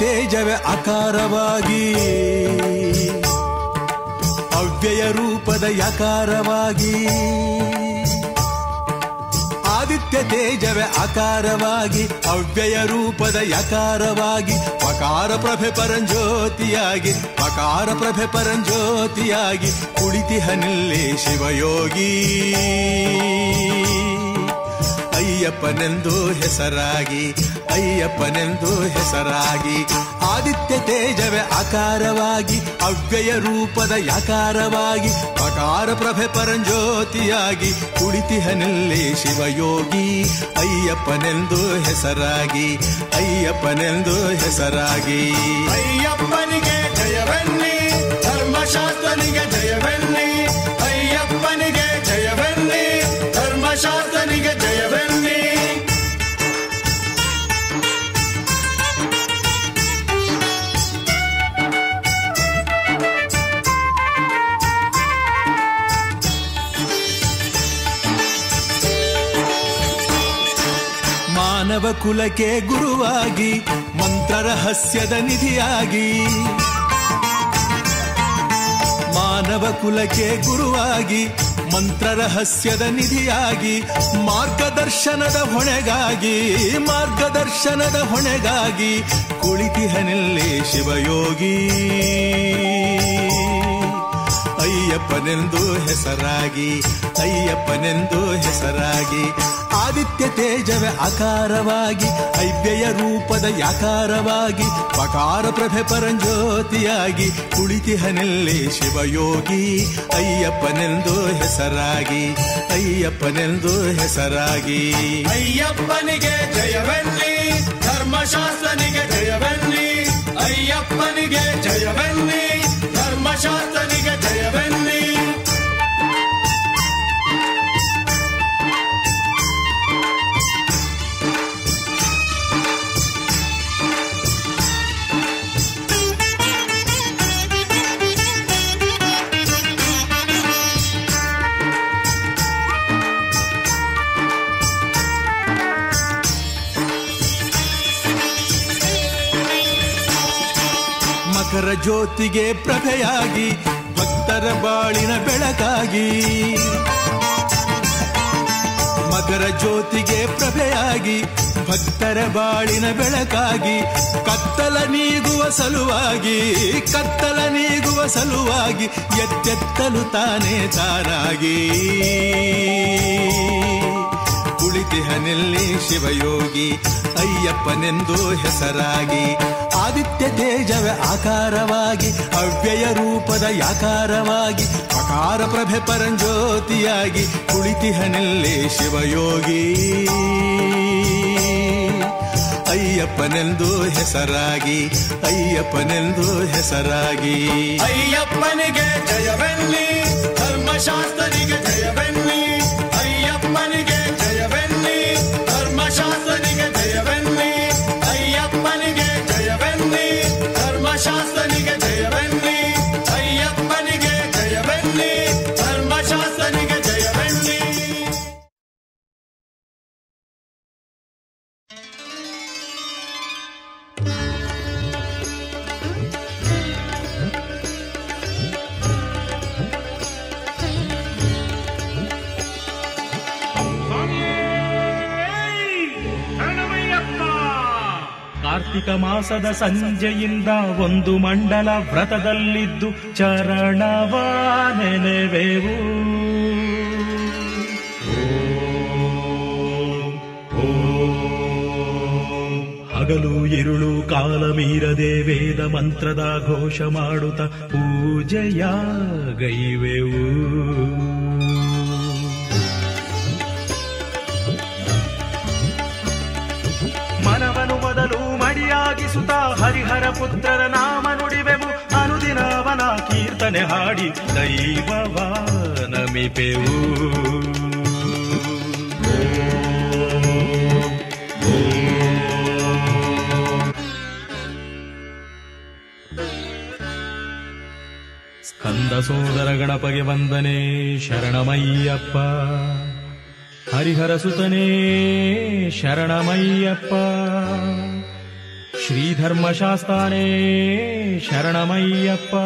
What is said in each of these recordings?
ತೇಜವೇ ಆಕಾರವಾಗಿ ಅವ್ಯಯ ರೂಪದ ಯಕಾರವಾಗಿ ಆದಿತ್ಯ ತೇಜವೇ ಆಕಾರವಾಗಿ ಅವ್ಯಯ ರೂಪದ ಯಕಾರವಾಗಿ ಪಕಾರ ಪ್ರಭೆ ಪರಂಜ್ಯೋತಿಯಾಗಿ ಪಕಾರ ಪ್ರಭೆ ಪರಂಜ್ಯೋತಿಯಾಗಿ ಕುಳಿತಿಹನಿಲ್ಲಿ ಶಿವಯೋಗಿ ಅಯ್ಯಪ್ಪನೆಂದು ಹೆಸರಾಗಿ ಅಯ್ಯಪ್ಪನೆಂದು ಹೆಸರಾಗಿ ಆದಿತ್ಯ ತೇಜವೇ ಆಕಾರವಾಗಿ ಅವ್ಯಯ ರೂಪದ ಯಕಾರವಾಗಿ ಪಕಾರ ಪ್ರಭೆ ಪರಂಜ್ಯೋತಿಯಾಗಿ ಕುಳಿತಿಹನಲ್ಲಿ ಶಿವಯೋಗಿ ಅಯ್ಯಪ್ಪನೆಂದು ಹೆಸರಾಗಿ ಅಯ್ಯಪ್ಪನೆಂದು ಹೆಸರಾಗಿ ಅಯ್ಯಪ್ಪನಿಗೆ ಜಯವೆನ್ನಿ ಧರ್ಮಶಾಸ್ತ್ರನಿಗೆ ಜಯವೆನ್ನಿ ಅಯ್ಯಪ್ಪನಿಗೆ ಜಯವೆನ್ನಿ ಧರ್ಮಶಾಸ್ತ್ರನಿಗೆ ಜಯವೆನ್ನಿ ಮಾನವ ಕುಲಕ್ಕೆ ಗುರುವಾಗಿ ಮಂತ್ರ ರಹಸ್ಯದ ನಿಧಿಯಾಗಿ ಮಾನವ ಕುಲಕ್ಕೆ ಗುರುವಾಗಿ ಮಂತ್ರ ರಹಸ್ಯದ ನಿಧಿಯಾಗಿ ಮಾರ್ಗದರ್ಶನದ ಹೊಣೆಗಾಗಿ ಮಾರ್ಗದರ್ಶನದ ಹೊಣೆಗಾಗಿ ಕುಳಿತಿಹನಲ್ಲಿ ಶಿವಯೋಗಿ ಅಯ್ಯಪ್ಪನೆಂದು ಹೆಸರಾಗಿ ಅಯ್ಯಪ್ಪನೆಂದು ಹೆಸರಾಗಿ ಆದಿತ್ಯ ತೇಜವೇ ಆಕಾರವಾಗಿ ಅವ್ಯಯ ರೂಪದ ಯಾಕಾರವಾಗಿ ಪಕಾರ ಪ್ರಭೆ ಪರಂಜ್ಯೋತಿಯಾಗಿ ಕುಳಿತಿಹನಲ್ಲಿ ಶಿವಯೋಗಿ ಅಯ್ಯಪ್ಪನೆಂದು ಹೆಸರಾಗಿ ಅಯ್ಯಪ್ಪನೆಂದು ಹೆಸರಾಗಿ ಅಯ್ಯಪ್ಪನಿಗೆ ಜಯವೆನ್ನಿ ಧರ್ಮಶಾಸ್ತ್ರನಿಗೆ ಜಯವೆನ್ನಿ ಅಯ್ಯಪ್ಪನಿಗೆ ಜಯವೆನ್ನಿ ಧರ್ಮಶಾಸ್ತ್ರನಿಗೆ ಜಯವೆನ್ನಿ ಮಕರ ಜ್ಯೋತಿಗೆ ಪ್ರಭೆಯಾಗಿ ಭಕ್ತರ ಬಾಳಿನ ಬೆಳಕಾಗಿ ಮಕರ ಜ್ಯೋತಿಗೆ ಪ್ರಭೆಯಾಗಿ ಭಕ್ತರ ಬಾಳಿನ ಬೆಳಕಾಗಿ ಕತ್ತಲ ನೀಗುವ ಸಲುವಾಗಿ ಕತ್ತಲ ನೀಗುವ ಸಲುವಾಗಿ ಎತ್ತೆತ್ತಲು ತಾನೇ ತಾರಾಗಿ ಕುಳಿತಿಹನಲ್ಲಿ ಶಿವಯೋಗಿ ಅಯ್ಯಪ್ಪನೆಂದು ಹೆಸರಾಗಿ ಆದಿತ್ಯ ತೇಜವೇ ಆಕಾರವಾಗಿ ಅವ್ಯಯ ರೂಪದ ಯಾಕಾರವಾಗಿ ಪಕಾರ ಪ್ರಭೆ ಪರಂಜ್ಯೋತಿಯಾಗಿ ಕುಳಿತಿಹನಲ್ಲಿ ಶಿವಯೋಗಿ ಅಯ್ಯಪ್ಪನೆಂದು ಹೆಸರಾಗಿ ಅಯ್ಯಪ್ಪನೆಂದು ಹೆಸರಾಗಿ ಅಯ್ಯಪ್ಪನಿಗೆ ಜಯವೆನ್ನಿ ಧರ್ಮಶಾಸ್ತ್ರನಿಗೆ ಜಯವೆನ್ನಿ ಅಯ್ಯಪ್ಪನಿಗೆ ಜಯವೆನ್ನಿ ಧರ್ಮಶಾಸ್ತ್ರನಿಗೆ ಜಯವೆನ್ನಿ ಅಯ್ಯಪ್ಪನಿಗೆ ಜಯವೆನ್ನಿ ಧರ್ಮಶಾಸ್ತ್ರನಿಗೆ ಜಯವೆನ್ನಿ ಅಯ್ಯಪ್ಪನಿಗೆ ಜಯವೆನ್ನಿ ಧರ್ಮಶಾಸ್ತ್ರನಿಗೆ ಜಯವೆನ್ನಿ ಕಾರ್ತಿಕ ಮಾಸದ ಸಂಜೆಯಿಂದ ಒಂದು ಮಂಡಲ ವ್ರತದಲ್ಲಿದ್ದು ಚರಣವ ನೆನೆವೆವು ಹಗಲು ഇരുಳು ಕಾಲ ಮೀರದೆ ವೇದ ಮಂತ್ರದ ಘೋಷ ಮಾಡುತ್ತ ಪೂಜೆಯ ಗೈವೆವು ಮನವನು ಮೊದಲು ಮಡಿಯಾಗಿಸುತ್ತ ಹರಿಹರ ಪುತ್ರರ ನಾಮ ನುಡಿವೆವು ಅನುದಿನವನ ಕೀರ್ತನೆ ಹಾಡಿ ದೈವವ ನಮಿಪೆವು ಸ್ಕಂದ ಸೋದರ ಗಣಪಗೆ ವಂದನೆ ಶರಣಮಯ್ಯಪ್ಪ ಹರಿಹರ ಸುತನೇ ಶರಣಮಯ್ಯಪ್ಪ ಶ್ರೀಧರ್ಮಶಾಸ್ತಾನೇ ಶರಣಮಯ್ಯಪ್ಪ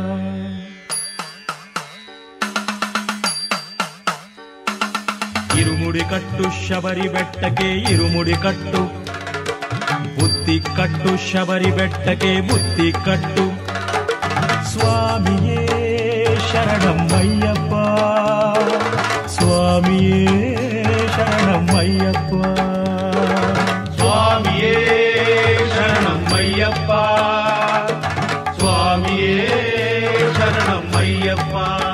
ಇರುಮುಡಿ ಕಟ್ಟು ಶಬರಿ ಬೆಟ್ಟಕ್ಕೆ ಇರುಮುಡಿ ಕಟ್ಟು ಬುದ್ಧಿ ಕಟ್ಟು ಶಬರಿ ಬೆಟ್ಟಕ್ಕೆ ಬುದ್ಧಿ ಕಟ್ಟು ಸ್ವಾಮಿಯೇ ಶರಣಮ್ಮಯ್ಯಪ್ಪ ಸ್ವಾಮಿಯೇ ಶರಣಮ್ಮಯ್ಯಪ್ಪ ಸ್ವಾಮಿಯೇ ಶರಣಮ್ಮಯ್ಯಪ್ಪ ಸ್ವಾಮಿಯೇ ಶರಣಮ್ಮಯ್ಯಪ್ಪ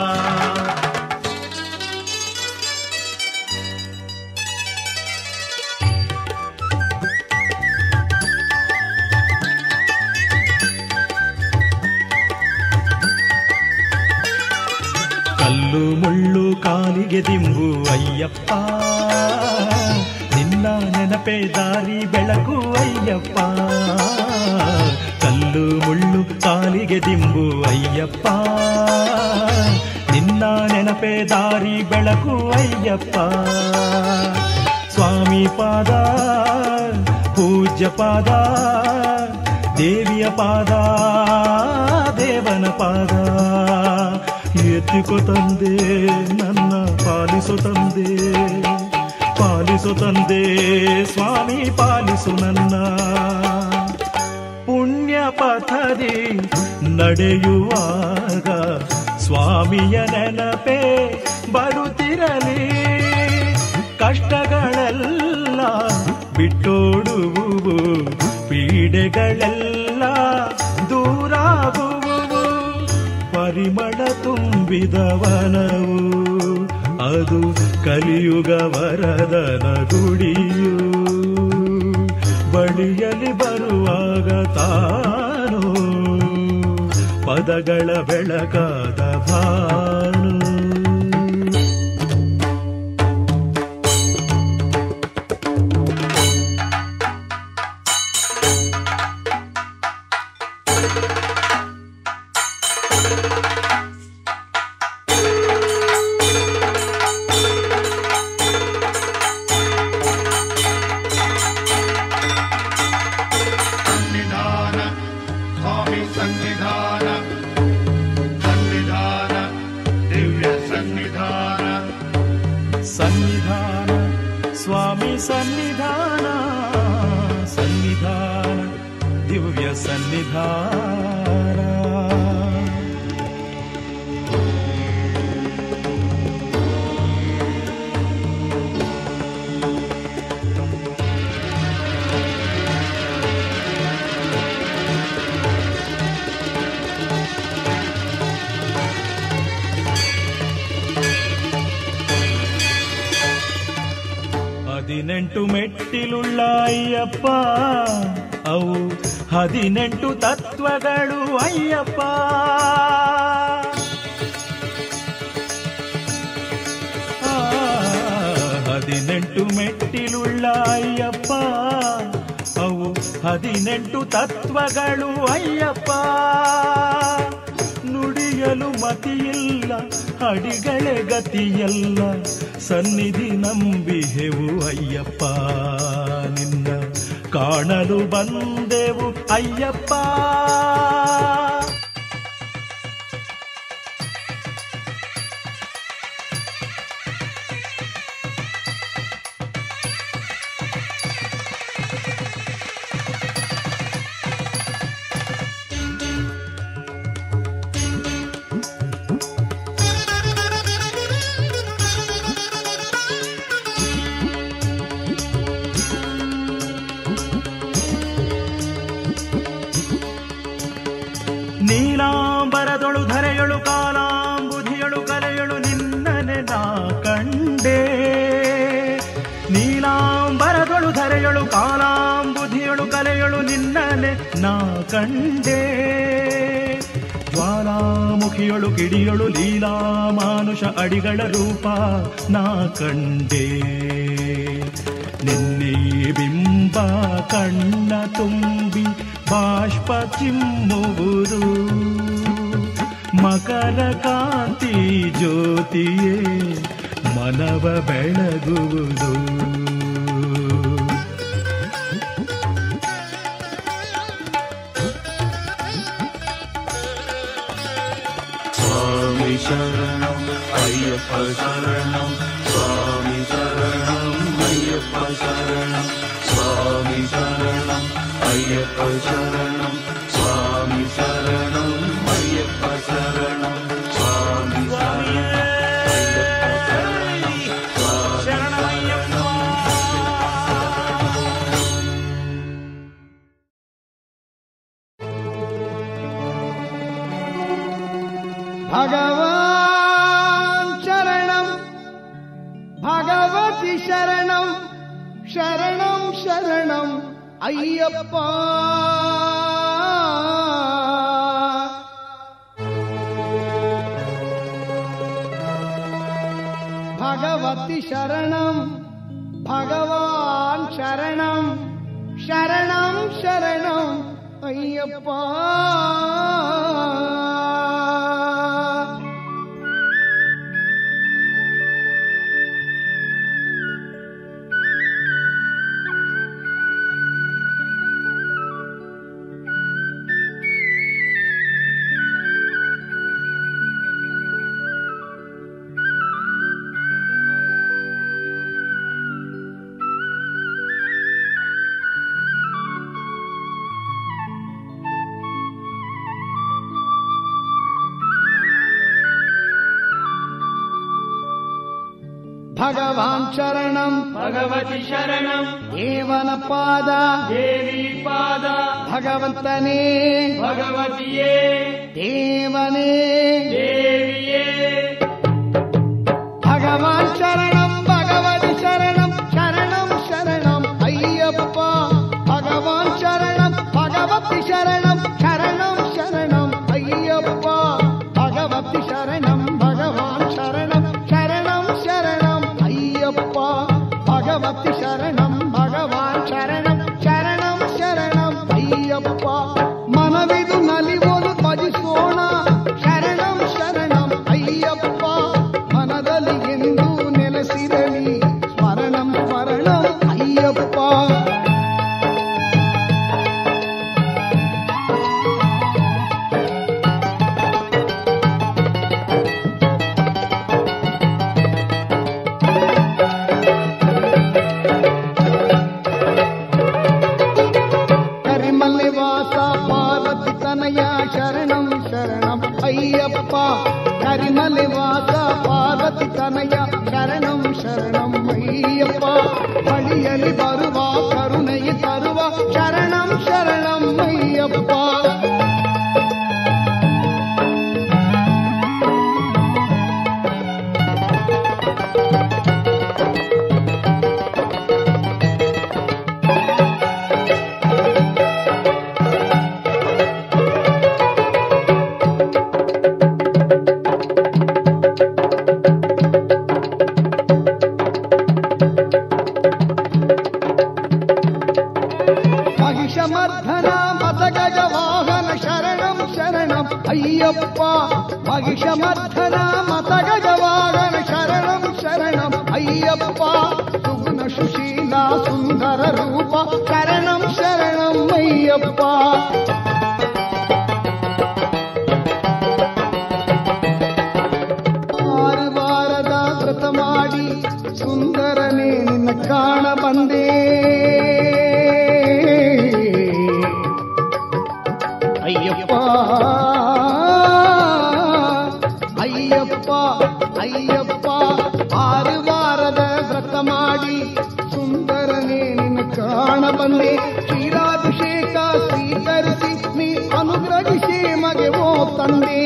ಕಲ್ಲು ಮುಳ್ಳು ಕಾಲಿಗೆ ದಿಂಬು ಅಯ್ಯಪ್ಪ ನಿನ್ನ ನೆನಪೆ ದಾರಿ ಬೆಳಕು ಅಯ್ಯಪ್ಪ ಕಲ್ಲು ಮುಳ್ಳು ಕಾಲಿಗೆ ದಿಂಬು ಅಯ್ಯಪ್ಪ ನಿನ್ನ ನೆನಪೆ ದಾರಿ ಬೆಳಕು ಅಯ್ಯಪ್ಪ ಸ್ವಾಮಿ ಪಾದ ಪೂಜ್ಯ ಪಾದ ದೇವಿಯ ಪಾದ ದೇವನ ಪಾದ ಎತ್ತಿಕೊ ತಂದೆ ನನ್ನ ಪಾಲಿಸು ತಂದೆ ಪಾಲಿಸು ತಂದೆ ಸ್ವಾಮಿ ಪಾಲಿಸು ನನ್ನ ಪುಣ್ಯ ಪಥದಿ ನಡೆಯುವಾಗ ಸ್ವಾಮಿಯ ನೆನಪೇ ಬರುತ್ತಿರಲಿ ಕಷ್ಟಗಳೆಲ್ಲ ಬಿಟ್ಟೋಡುವು ಪೀಡೆಗಳೆಲ್ಲ ದೂರಾಗುವು ಪರಿಮಳ ತುಂಬಿದವನವು ಅದು ಕಲಿಯುಗ ವರದನ ಗುಡಿಯು ಬಳಿಯಲಿ ಬರುವಾಗ ತಾನು ಪದಗಳ ಬೆಳಕಾದ ಭಾನು ಸನ್ನಿಧಾನ ಸ್ವಾಮಿ ಸನ್ನಿಧಾನ ಸನ್ನಿಧಾನ ದಿವ್ಯ ಸನ್ನಿಧಾನ ಸನ್ನಿಧಾನ ಸ್ವಾಮಿ ಸನ್ನಿಧಾನ ಸನ್ನಿಧಾನ ದಿವ್ಯ ಸನ್ನಿಧಾನ ಹದಿನೆಂಟು ಮೆಟ್ಟಿಲುಳ್ಳ ಅಯ್ಯಪ್ಪ ಅವು ಹದಿನೆಂಟು ತತ್ವಗಳು ಅಯ್ಯಪ್ಪ ಆ, ಹದಿನೆಂಟು ಮೆಟ್ಟಿಲುಳ್ಳ ಅಯ್ಯಪ್ಪ ಅವು ಹದಿನೆಂಟು ತತ್ವಗಳು ಅಯ್ಯಪ್ಪ ನುಡಿಯಲು ಮತಿಯಿಲ್ಲ ಅಡಿಗಳೇ ಗತಿಯಲ್ಲ ಸನ್ನಿಧಿ ನಂಬಿಹೆವು ಅಯ್ಯಪ್ಪ ನಿನ್ನ ಕಾಣಲು ಬಂದೆವು ಅಯ್ಯಪ್ಪ ನೀಲಾಂಬರದೊಳು ಧರೆಯೊಳು ಕಾಲಾಂಬುಧಿಯೊಳು ಕಲೆಯೊಳು ನಿನ್ನನೆ ನಾ ಕಂಡೆ ನೀಲಾಂಬರದೊಳು ಧರೆಯೊಳು ಕಾಲಾಂಬುಧಿಯೊಳು ಕಲೆಯೊಳು ನಿನ್ನನೆ ನಾ ಕಂಡೆ ಜ್ವಾಲಾಮುಖಿಯೊಳು ಕಿಡಿಯೊಳು ಲೀಲಾ ಮಾನುಷ ಅಡಿಗಳ ರೂಪ ನಾ ಕಂಡೆ ನಿನ್ನೆ ಬಿಂಬ ಕಣ್ಣ ತುಂಬಿ ಬಾಷ್ಪ ಚಿಮ್ಮುವುದು ಮಕರ ಕಾಂತಿ ಜ್ಯೋತಿಯೇ ಮನವ ಬೆಳಗುವುದು ಸ್ವಾಮಿ ಶರಣಂ ಅಯ್ಯಪ್ಪ ಶರಣಂ ಸ್ವಾಮಿ ಶರಣಂ ಅಯ್ಯಪ್ಪ ಶರಣಂ ಸ್ವಾಮಿ ಶರಣಂ ಅಯ್ಯಪ್ಪ ಶರಣಂ ಸ್ವಾಮಿ ಶರಣಂ ಅಯ್ಯಪ್ಪ ಶರಣಂ ಸ್ವಾಮಿ ಶರಣಂ भगवान् शरणम् भगवति शरणम् शरणं शरणम् अय्यप्पा भगवति शरणम् भगवान् शरणम् शरणं शरणम् अय्यप्पा ಭಗವಾನ್ ಶರಣಂ ಭಗವತಿ ಶರಣಂ ದೇವನ ಪಾದ ದೇವಿ ಪಾದ ಭಗವಂತನೇ ಭಗವತಿಯೇ ದೇವನೇ ದೇವಿಯೇ ಭಗವಾನ್ ಶರಣಂ ಭಗವತಿ ಶರಣಂ ಶರಣಂ ಶರಣಂ ಅಯ್ಯಪ್ಪ ಭಗವಾನ್ ಶರಣಂ ಭಗವತಿ ಶರಣಂ ಶರಣಂ ಶರಣಂ ಅಯ್ಯಪ್ಪ ಭಗವತಿ ಶರಣಂ ಭಗವಾನ್ ಶರಣಂ ಶರಣಂ ಶರಣಂ ಅಯ್ಯಪ್ಪ ಭಗವತಿ ಶರಣಂ ಭಗವಾನ್ ಶರಣಂ ಶರಣಂ ಶರಣಂ ಅಯ್ಯಪ್ಪ ಮನವಿದು ನಲಿವೋದು ಭಜಿಸೋಣ ಶರಣಂ ಶರಣಂ ಅಯ್ಯಪ್ಪ ಮನದಲ್ಲಿ ಎಂದು ನೆಲೆಸಿರಲಿ ಸ್ಮರಣಂ ಸ್ಮರಣಂ ಅಯ್ಯಪ್ಪ ಕರಿಮಲ್ಲಿ ವಾಸ ಪಾರ್ವತಿ ತನಯ ಶರಣಂ ಶರಣಂ ಅಯ್ಯಪ್ಪ ಕರಿಮಲ್ಲಿ ವಾಸ ಪಾರ್ವತಿ ತನಯ ಶರಣಂ ಶರಣಂ ಅಯ್ಯಪ್ಪ ಬಳಿಯಲಿ ಬರುವ ಕರುಣೆಯ ತರುವ ಶರಣಂ ಶರಣಂ ಅಯ್ಯಪ್ಪ ಮಹಿಷಮರ್ಧನ ಮತಗಜ ವಾಹನ ಶರಣಂ ಶರಣಂ ಅಯ್ಯಪ್ಪ ಮಹಿಷಮರ್ಧನ ಮತಗಜ ವಾಹನ ಶರಣಂ ಶರಣಂ ಅಯ್ಯಪ್ಪ ಸುಗುಣ ಸುಶೀಲ ಸುಂದರ ರೂಪ ಶರಣಂ ಶರಣಂ ಅಯ್ಯಪ್ಪ ಆರು ವಾರದ ವ್ರತ ಮಾಡಿ ಸುಂದರನೇ ನಿನ್ನ ಕಾಣ ಬಂದೇ ಅಯ್ಯಪ್ಪ ಅಯ್ಯಪ್ಪ ಅಯ್ಯಪ್ಪ ಆರು ವಾರದ ವ್ರತ ಮಾಡಿ ಸುಂದರನೇ ನಿನ್ನ ಕಾಣ ಬಂದೆ ಕ್ಷೀರಾಭಿಷೇಕ ಸ್ವೀಕರಿಸಿ ನೀ ಅನುಗ್ರಹಿಸಿ ಮಗೆ ಓ ತಂದೆ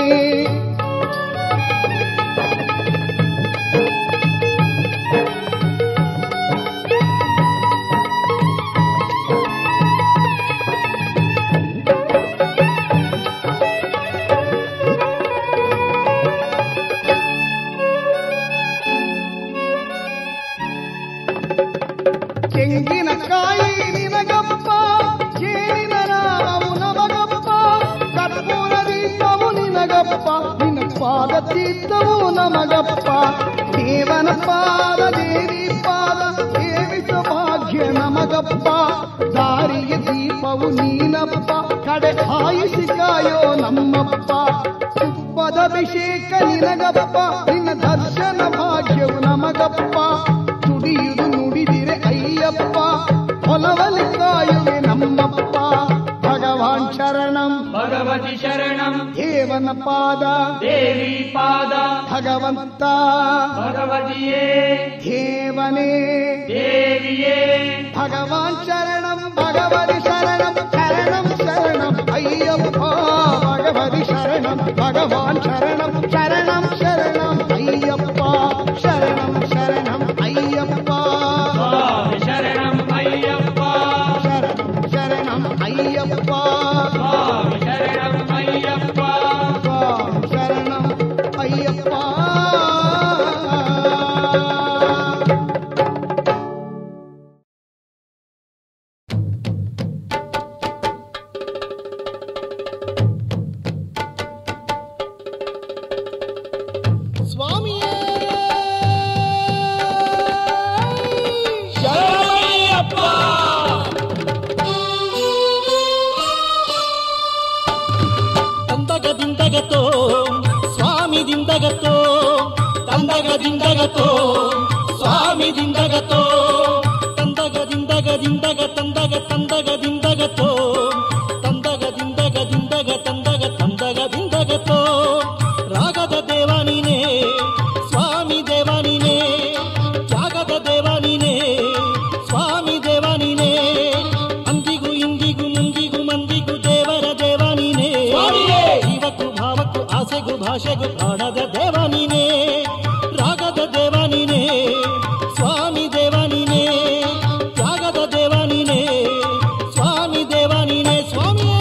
ತೆಂಗಿನಕಾಯಿ ನಿನಗಪ್ಪ ಜೇನಿನ ನಾಮವು ನಮಗಪ್ಪ ಕರ್ಪೂರ ದೀಪವು ನಿನಗಪ್ಪ ನಿನ್ನ ಪಾದ ತೀರ್ಥವು ನಮಗಪ್ಪ ದೇವನ ಪಾದ ದೇವಿ ಪಾದ ಸೇವಿಸ ಭಾಗ್ಯ ನಮಗಪ್ಪ ದಾರಿಯ ದೀಪವು ನೀನಪ್ಪ ಕಡೆ ಹಾಯಿಸಿ ಕಾಯೋ ನಮ್ಮಪ್ಪ ಸುಬ್ಬ ಪದಭಿಷೇಕ ನಿನಗಪ್ಪ ನಿನ್ನ ದರ್ಶನ ಭಾಗ್ಯವು ನಮಗಪ್ಪ ತುಡಿಯುವುದು ನುಡಿದಿರೆ ಅಯ್ಯಪ್ಪ ಹೊಲವಲಿ ಕಾಯುವೆ ನಮ್ಮಪ್ಪ ಭಗವಾನ್ ಶರಣಂ ಭಗವತಿ ಶರಣಂ ದೇವನ ಪಾದ ದೇವಿ ಪಾದ ಭಗವಂತ ಭಗವತಿಯೇ ದೇವನೇ ದೇವಿಯೇ ಭಗವಾನ್ ಶರಣಂ ಭಗವತಿ ಶರಣಂ ಶರಣಂ ಶರಣಂ ಅಯ್ಯಪ್ಪ ಭಗವತಿ ಶರಣಂ ಭಗವಾನ್ ಶರಣಂ ಶರಣಂ ಶರಣಂ ಅಯ್ಯಪ್ಪ ಶರಣಂ ಶರಣಂ ಅಯ್ಯಪ್ಪ ಸ್ವಾಮಿ ಶರಣಂ ಅಯ್ಯಪ್ಪ ಶರಣಂ ಶರಣಂ ಅಯ್ಯಪ್ಪ ಸ್ವಾಮಿ ಶರಣಂ ಅಯ್ಯಪ್ಪ ಸ್ವಾಮಿ ಶರಣಂ ಅಯ್ಯಪ್ಪ ಸ್ವಾಮಿಯೇ ತಂದಗದಿಂದಗತೋ ಸ್ವಾಮಿದಿಂದಗತೋ ತಂದಗದಿಂದಗತೋ ಸ್ವಾಮಿದಿಂದಗತೋ ತಂದಗದಿಂದಗದಿಂದಗ ತಂದಗ ತಂದಗದಿಂದಗತೋ ತಂದಗದಿಂದಗದಿಂದಗ ತಂದಗ ತಂದಗದಿಂದಗತೋ ರಾಗದ ದೇವ ನೀನೇ ಸ್ವಾಮಿ ದೇವ ನೀನೇ ತ್ಯಾಗದ ದೇವ ನೀನೇ ಸ್ವಾಮಿ ದೇವ ನೀನೇ ಅಂದಿಗೂ ಇಂದಿಗೂ ಮುಂದಿಗೂ ಮಂದಿಗೂ ದೇವರ ದೇವ ನೀನೇ ಜೀವಕ್ಕೂ ಭಾವಕ್ಕೂ ಆಸೆಗೂ ಭಾಷೆಗೂ ಪ್ರಾಣದ ದೇವ ನೀನೇ ರಾಗದ ದೇವ ನೀನೇ ಸ್ವಾಮಿ ದೇವ ನೀನೇ ತ್ಯಾಗದ ದೇವ ನೀನೇ ಸ್ವಾಮಿ ದೇವ ನೀನೇ ಸ್ವಾಮಿಯೇ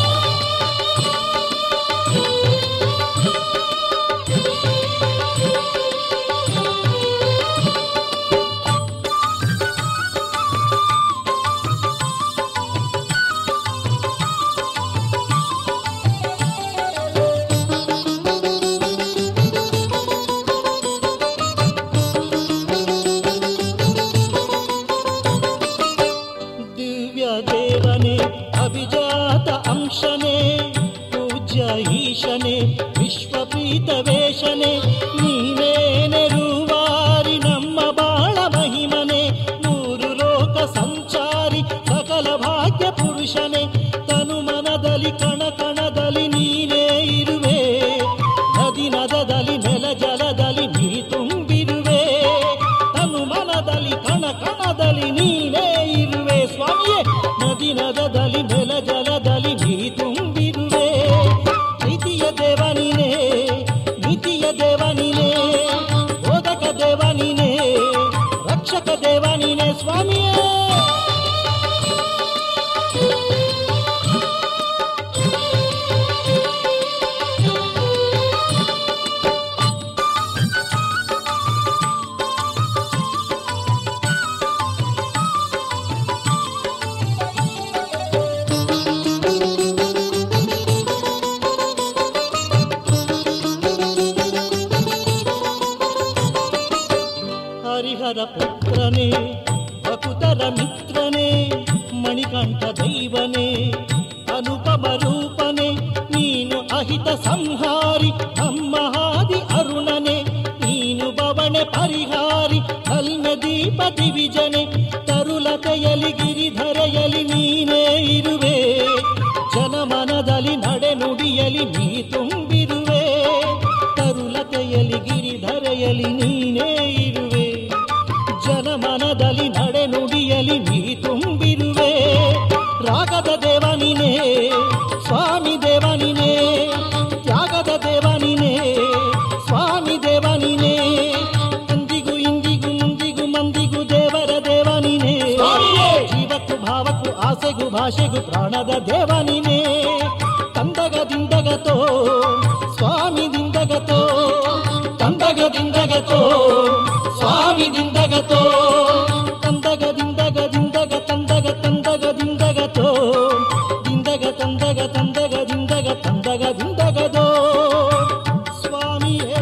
ದಿವ್ಯ ದೇವನೇ ಅಭಿಜಾತ ಅಂಶನೇ ಪೂಜ್ಯ ಈಶನೇ ವಿಶ್ವಪ್ರೀತ ವೇಷನೆ ನೀನೇನೆ ರೂವಾರಿ ನಮ್ಮ ಬಾಳ ಮಹಿಮನೆ ಮೂರು ಲೋಕ ಸಂಚಾರಿ ಸಕಲ ಭಾಗ್ಯ ಪುರುಷನೇ ತನು ಮನದಲ್ಲಿ ಕಣ ಕಣದಲ್ಲಿ ನೀನೇ ಇರುವೆ ನದಿ ನದದಲ್ಲಿ ನೆಲ ಜಲದಲ್ಲಿ ನೀ ತುಂಬಿರುವೆ ತನು ಮನದಲ್ಲಿ ಕಣ ಕಣದಲ್ಲಿ ನೀನೇ ಇರುವೆ ಸ್ವಾಮಿಯೇ ನದಿ ನದದಲ್ಲಿ ನೆಲ ಜಲದಲ್ಲಿ ನೀ ತುಂಬಿರುವೆ ಪ್ರೀತಿಯ ದೇವ ನೀನೇ ನೀತಿಯ ದೇವ ನೀನೇ ಬೋಧಕ ದೇವ ನೀನೇ ರಕ್ಷಕ ದೇವ ನೀನೇ ಸ್ವಾಮಿಯೇ ಹರಿಹರ ಪುತ್ರನೇ ಬಕುತರ ಮಿತ್ರನೇ ಮಣಿಕಂಠ ದೈವನೇ ಅನುಪಮ ರೂಪನೇ ನೀನು ಅಹಿತ ಸಂಹಾರಿ ನಮ್ಮ ಹಾದಿ ಅರುಣನೆ ನೀನು ಬವಣೆ ಪರಿಹಾರಿ ಕಲ್ನ ದೀಪ ದಿವಿಜನೆ ತರುಲತೆಯಲಿ ಗಿರಿಧರೆಯಲಿ ನೀನೇ ಇರುವೆ ಜನಮನದಲ್ಲಿ ನಡೆ ನುಡಿಯಲಿ ನೀ ತುಂಬಿರುವೆ ತರುಲತೆಯಲಿ ಗಿರಿಧರೆಯಲಿ ನೀನೇ ಇರುವೆ ಜನಮನದಲ್ಲಿ ನಡೆ ನುಡಿಯಲಿ ನೀ ತುಂಬಿರುವೆ ರಾಗದ ದೇವ ನೀನೇ ಸ್ವಾಮಿ ದೇವ ನೀನೇ ತ್ಯಾಗದ ದೇವ ನೀನೇ ಸ್ವಾಮಿ ದೇವ ನೀನೇ ಅಂದಿಗೂ ಇಂದಿಗೂ ಮುಂದಿಗೂ ಮಂದಿಗೂ ದೇವರ ದೇವ ನೀನೇ ಜೀವಕ್ಕೂ ಭಾವಕ್ಕೂ ಆಸೆಗೂ ಭಾಷೆಗೂ ಪ್ರಾಣದ ದೇವ ನೀನೇ ತಂದಗದಿಂದಗತೋ ಸ್ವಾಮಿದಿಂದಗತೋ ತಂದಗದಿಂದಗತೋ ಸ್ವಾಮಿದಿಂದಗತೋ ತಂದಗದಿಂದಗದಿಂದಗ ತಂದಗ ತಂದಗದಿಂದಗತೋ ದಿಂದಗ ತಂದಗ ತಂದಗದಿಂದಗ ತಂದಗದಿಂದಗದೋ ಸ್ವಾಮಿಯೇ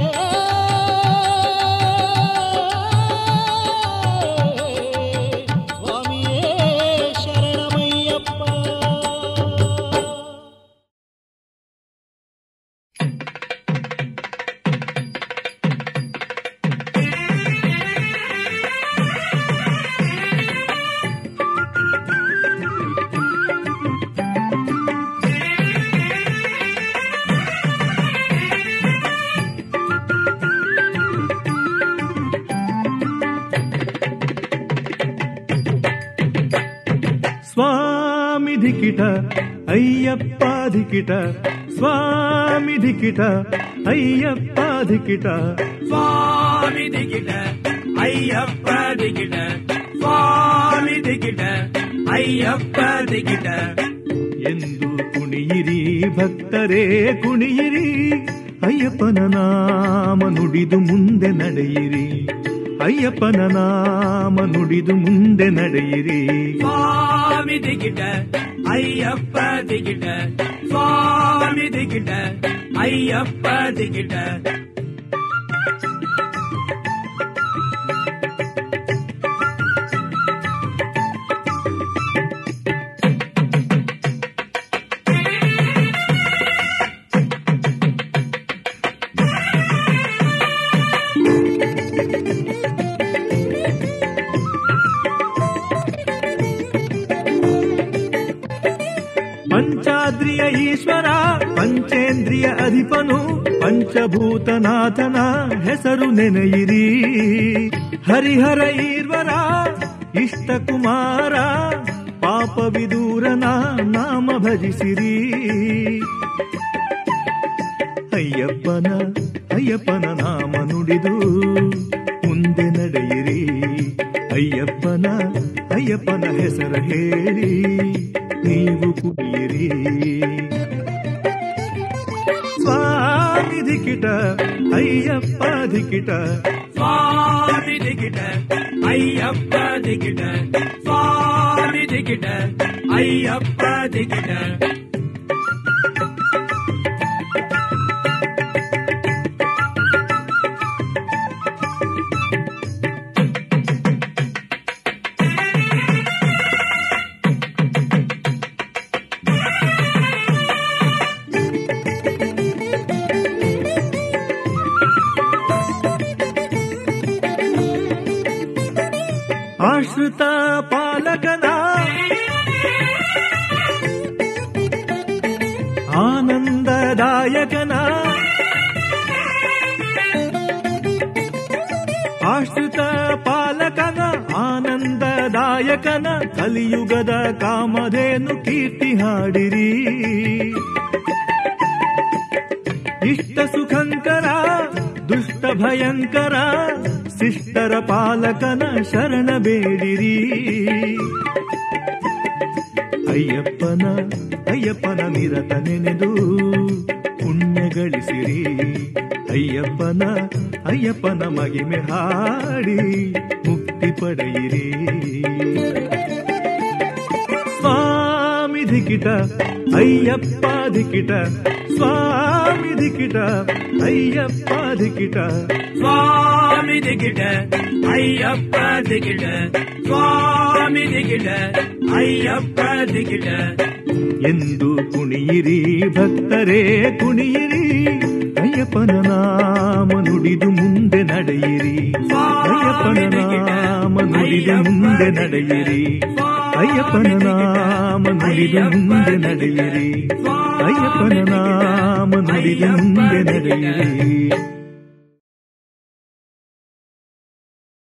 ಸ್ವಾಮಿಯೇ ಶರಣಮಯ್ಯಪ್ಪ ಧಿಕಿಟ ಅಯ್ಯಪ್ಪ ಧಿಕಿಟ ಸ್ವಾಮಿ ಧಿಕಿಟ ಅಯ್ಯಪ್ಪ ಧಿಕಿಟ ಸ್ವಾಮಿ ದಿಗಿಟ ಅಯ್ಯಪ್ಪ ದಿಗಿಟ ಸ್ವಾಮಿ ದಿಗಿಟ ಅಯ್ಯಪ್ಪ ದಿಗಿಟ ಎಂದು ಕುಣಿಯಿರಿ ಭಕ್ತರೇ ಕುಣಿಯಿರಿ ಅಯ್ಯಪ್ಪನ ನಾಮ ನುಡಿದು ಮುಂದೆ ನಡೆಯಿರಿ ಅಯ್ಯಪ್ಪನ ನಾಮ ನುಡಿದು ಮುಂದೆ ನಡೆಯಿರಿ ಸ್ವಾಮಿ ದಿಗಿಟ ಅಯ್ಯಪ್ಪ ದಿಗಿಟ ಸ್ವಾಮಿ ದಿಗಿಟ ಅಯ್ಯಪ್ಪ ದಿಗಿಟ ಪಂಚಾದ್ರಿಯ ಈಶ್ವರ ಪಂಚೇಂದ್ರಿಯ ಅಧಿಪನು ಪಂಚಭೂತನಾಥನ ಹೆಸರು ನೆನೆಯಿರಿ ಹರಿಹರ ಈರ್ವರ ಇಷ್ಟ ಕುಮಾರ ಪಾಪ ವಿದೂರನ ನಾಮ ಭಜಿಸಿರಿ ಅಯ್ಯಪ್ಪನ ಅಯ್ಯಪ್ಪನ ನಾಮ ನುಡಿದು ಮುಂದೆ ನಡೆಯಿರಿ ಅಯ್ಯಪ್ಪನ ಅಯ್ಯಪ್ಪನ ಹೆಸರ ಹೇಳಿ ನೀವು ಕುಡಿಯಿರಿ ಸ್ವಾಮಿ ಧಿಕಿಟ ಅಯ್ಯಪ್ಪ ಧಿಕಿಟ ಸ್ವಾಮಿ ದಿಗಿಟ ಅಯ್ಯಪ್ಪ ದಿಗಿಟ ಸ್ವಾಮಿ ದಿಗಿಟ ಅಯ್ಯಪ್ಪ ದಿಗಿಟ ಆಶ್ರಿತ ಪಾಲಕನ ಆನಂದದಾಯಕನ ಆಶ್ರಿತ ಪಾಲಕನ ಆನಂದದಾಯಕನ ಕಲಿಯುಗದ ಕಾಮಧೇನು ಕೀರ್ತಿ ಹಾಡಿರಿ ಇಷ್ಟ ಸುಖಂಕರ ದುಷ್ಟ ಭಯಂಕರ ಶಿಷ್ಟರ ಪಾಲಕನ ಶರಣ ಬೇಡಿರಿ ಅಯ್ಯಪ್ಪನ ಅಯ್ಯಪ್ಪನ ನಿರತ ನೆನೆದು ಪುಣ್ಯ ಗಳಿಸಿರಿ ಅಯ್ಯಪ್ಪನ ಅಯ್ಯಪ್ಪನ ಮಗಿಮೆ ಹಾಡಿ ಮುಕ್ತಿ ಪಡೆಯಿರಿ ಸ್ವಾಮಿ ಧಿಕಿಟ ಅಯ್ಯಪ್ಪ ಧಿಕಿಟ ಸ್ವಾಮಿ ಧಿಕಿಟ ಅಯ್ಯಪ್ಪ ಧಿಕಿಟ ಸ್ವಾಮಿ ದಿಗಿಟ ಅಯ್ಯಪ್ಪ ದಿಗಿಟ ಸ್ವಾಮಿ ದಿಗಿಟ ಅಯ್ಯಪ್ಪ ದಿಗಿಟ ಎಂದು ಕುಣಿಯಿರಿ ಭಕ್ತರೇ ಕುಣಿಯಿರಿ ಅಯ್ಯಪ್ಪನ ನಾಮ ನುಡಿದು ಮುಂದೆ ನಡೆಯಿರಿ ಅಯ್ಯಪ್ಪನ ನಾಮ ನುಡಿದು ಮುಂದೆ ನಡೆಯಿರಿ ಅಯ್ಯಪ್ಪನ ನಾಮ ನುಡಿದು ಮುಂದೆ ನಡೆಯಿರಿ ಅಯ್ಯಪ್ಪನ ನಾಮ ನುಡಿದು ಮುಂದೆ ನಡೆಯಿರಿ